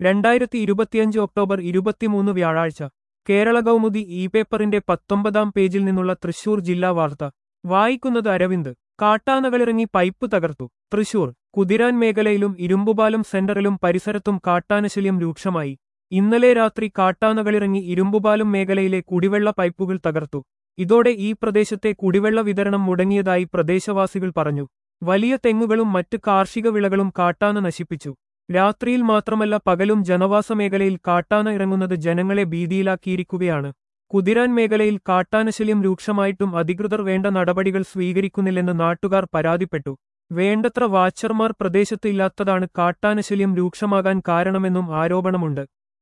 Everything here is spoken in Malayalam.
രണ്ടായിരത്തി ഇരുപത്തിയഞ്ച് ഒക്ടോബർ ഇരുപത്തിമൂന്ന് വ്യാഴാഴ്ച കേരള കൗമുദി ഇ പേപ്പറിന്റെ പത്തൊമ്പതാം പേജിൽ നിന്നുള്ള തൃശൂർ ജില്ലാ വാർത്ത വായിക്കുന്നത് അരവിന്ദ് കാട്ടാനകളിറങ്ങി പൈപ്പ് തകർത്തു തൃശൂർ കുതിരാൻ മേഖലയിലും ഇരുമ്പുപാലം സെന്ററിലും പരിസരത്തും കാട്ടാനശല്യം രൂക്ഷമായി ഇന്നലെ രാത്രി കാട്ടാനകളിറങ്ങി ഇരുമ്പുപാലം മേഖലയിലെ കുടിവെള്ള പൈപ്പുകൾ തകർത്തു ഇതോടെ ഈ പ്രദേശത്തെ കുടിവെള്ള വിതരണം മുടങ്ങിയതായി പ്രദേശവാസികൾ പറഞ്ഞു വലിയ തെങ്ങുകളും മറ്റ് കാർഷിക വിളകളും കാട്ടാന നശിപ്പിച്ചു രാത്രിയിൽ മാത്രമല്ല പകലും ജനവാസ മേഖലയിൽ കാട്ടാന ഇറങ്ങുന്നത് ജനങ്ങളെ ഭീതിയിലാക്കിയിരിക്കുകയാണ് കുതിരാൻ മേഖലയിൽ കാട്ടാനശല്യം രൂക്ഷമായിട്ടും അധികൃതർ വേണ്ട നടപടികൾ സ്വീകരിക്കുന്നില്ലെന്ന് നാട്ടുകാർ പരാതിപ്പെട്ടു വേണ്ടത്ര വാച്ചർമാർ പ്രദേശത്ത് ഇല്ലാത്തതാണ് കാട്ടാനശല്യം രൂക്ഷമാകാൻ കാരണമെന്നും ആരോപണമുണ്ട്